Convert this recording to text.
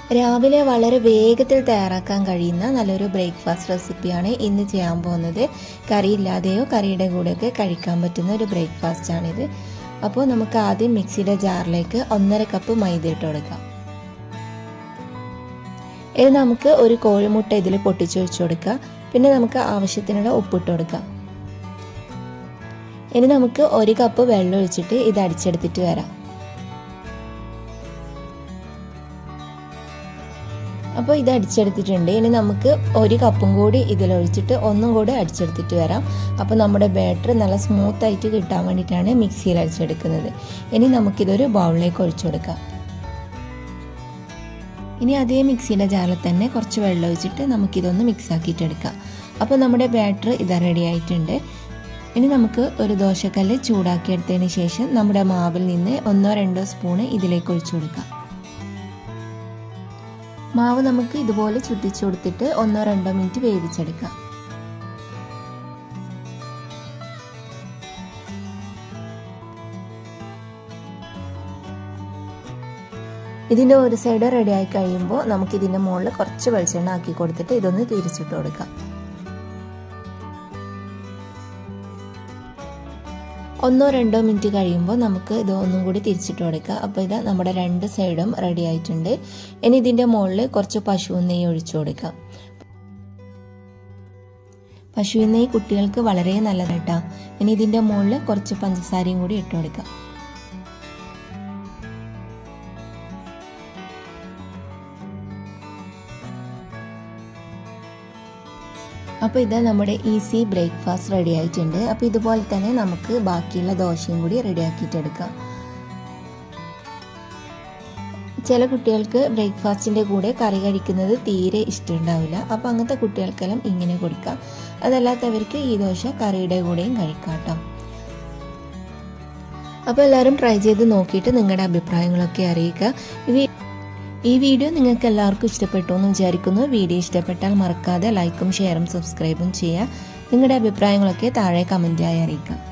രാവിലെ വളരെ വേഗത്തിൽ തയ്യാറാക്കാൻ കഴിയുന്ന നല്ലൊരു ബ്രേക്ക്ഫാസ്റ്റ് റെസിപ്പിയാണ് ഇന്ന് ചെയ്യാൻ പോകുന്നത് കറിയില്ലാതെയോ കറിയുടെ കൂടെയൊക്കെ കഴിക്കാൻ പറ്റുന്ന ഒരു ബ്രേക്ക്ഫാസ്റ്റ് ആണിത് അപ്പോൾ നമുക്ക് ആദ്യം മിക്സിയുടെ ജാറിലേക്ക് ഒന്നര കപ്പ് മൈദ ഇട്ട് കൊടുക്കാം ഇത് നമുക്ക് ഒരു കോഴിമുട്ട ഇതിൽ പൊട്ടിച്ചൊഴിച്ചു കൊടുക്കാം പിന്നെ നമുക്ക് ആവശ്യത്തിനുള്ള ഉപ്പിട്ട് കൊടുക്കാം ഇനി നമുക്ക് ഒരു കപ്പ് വെള്ളം ഒഴിച്ചിട്ട് ഇത് അടിച്ചെടുത്തിട്ട് വരാം അപ്പോൾ ഇത് അടിച്ചെടുത്തിട്ടുണ്ട് ഇനി നമുക്ക് ഒരു കപ്പും കൂടി ഇതിലൊഴിച്ചിട്ട് ഒന്നും കൂടി അടിച്ചെടുത്തിട്ട് വരാം അപ്പോൾ നമ്മുടെ ബാറ്റർ നല്ല സ്മൂത്ത് ആയിട്ട് കിട്ടാൻ വേണ്ടിയിട്ടാണ് മിക്സിയിൽ അടിച്ചെടുക്കുന്നത് ഇനി നമുക്കിതൊരു ബൗളിലേക്ക് ഒഴിച്ചു കൊടുക്കാം ഇനി അതേ മിക്സിയുടെ ജാറിൽ തന്നെ കുറച്ച് വെള്ളം ഒഴിച്ചിട്ട് നമുക്കിതൊന്ന് മിക്സ് ആക്കിയിട്ടെടുക്കാം അപ്പോൾ നമ്മുടെ ബാറ്റർ ഇത് റെഡി ആയിട്ടുണ്ട് ഇനി നമുക്ക് ഒരു ദോശക്കല്ല് ചൂടാക്കിയെടുത്തതിന് ശേഷം നമ്മുടെ മാവിൽ നിന്ന് ഒന്നോ രണ്ടോ സ്പൂണ് ഇതിലേക്ക് ഒഴിച്ചു കൊടുക്കാം മാവ് നമുക്ക് ഇതുപോലെ ചുറ്റിച്ചു കൊടുത്തിട്ട് ഒന്നോ രണ്ടോ മിനിറ്റ് വേവിച്ചെടുക്കാം ഇതിൻ്റെ ഒരു സൈഡ് റെഡി ആയി കഴിയുമ്പോൾ നമുക്ക് ഇതിൻ്റെ മുകളിൽ കുറച്ച് വെളിച്ചെണ്ണ ആക്കി കൊടുത്തിട്ട് ഇതൊന്ന് തിരിച്ചിട്ട് കൊടുക്കാം ഒന്നോ രണ്ടോ മിനിറ്റ് കഴിയുമ്പോൾ നമുക്ക് ഇത് ഒന്നും കൂടി തിരിച്ചിട്ട് കൊടുക്കുക അപ്പോൾ ഇത് നമ്മുടെ രണ്ട് സൈഡും റെഡി ആയിട്ടുണ്ട് ഇനി ഇതിൻ്റെ മുകളിൽ കുറച്ച് പശു നെയ്യ് ഒഴിച്ചു കൊടുക്കാം പശു നെയ്യ് കുട്ടികൾക്ക് വളരെ നല്ലതായിട്ടാ ഇനി ഇതിൻ്റെ മുകളിൽ കുറച്ച് പഞ്ചസാരയും കൂടി ഇട്ട് കൊടുക്കാം അപ്പോൾ ഇത് നമ്മുടെ ഈസി ബ്രേക്ക്ഫാസ്റ്റ് റെഡി ആയിട്ടുണ്ട് അപ്പോൾ ഇതുപോലെ തന്നെ നമുക്ക് ബാക്കിയുള്ള ദോശയും കൂടി റെഡി ആക്കിയിട്ടെടുക്കാം ചില കുട്ടികൾക്ക് ബ്രേക്ക്ഫാസ്റ്റിൻ്റെ കൂടെ കറി കഴിക്കുന്നത് തീരെ ഇഷ്ടമുണ്ടാവില്ല അപ്പോൾ അങ്ങനത്തെ കുട്ടികൾക്കെല്ലാം ഇങ്ങനെ കൊടുക്കാം അതല്ലാത്തവർക്ക് ഈ ദോശ കറിയുടെ കൂടെയും കഴിക്കാം കേട്ടോ അപ്പോൾ എല്ലാവരും ട്രൈ ചെയ്ത് നോക്കിയിട്ട് നിങ്ങളുടെ അഭിപ്രായങ്ങളൊക്കെ അറിയിക്കുക ഈ വീഡിയോ നിങ്ങൾക്ക് എല്ലാവർക്കും ഇഷ്ടപ്പെട്ടു എന്ന് വിചാരിക്കുന്നു വീഡിയോ ഇഷ്ടപ്പെട്ടാൽ മറക്കാതെ ലൈക്കും ഷെയറും സബ്സ്ക്രൈബും ചെയ്യുക നിങ്ങളുടെ അഭിപ്രായങ്ങളൊക്കെ താഴെ കമൻറ്റായി അറിയിക്കാം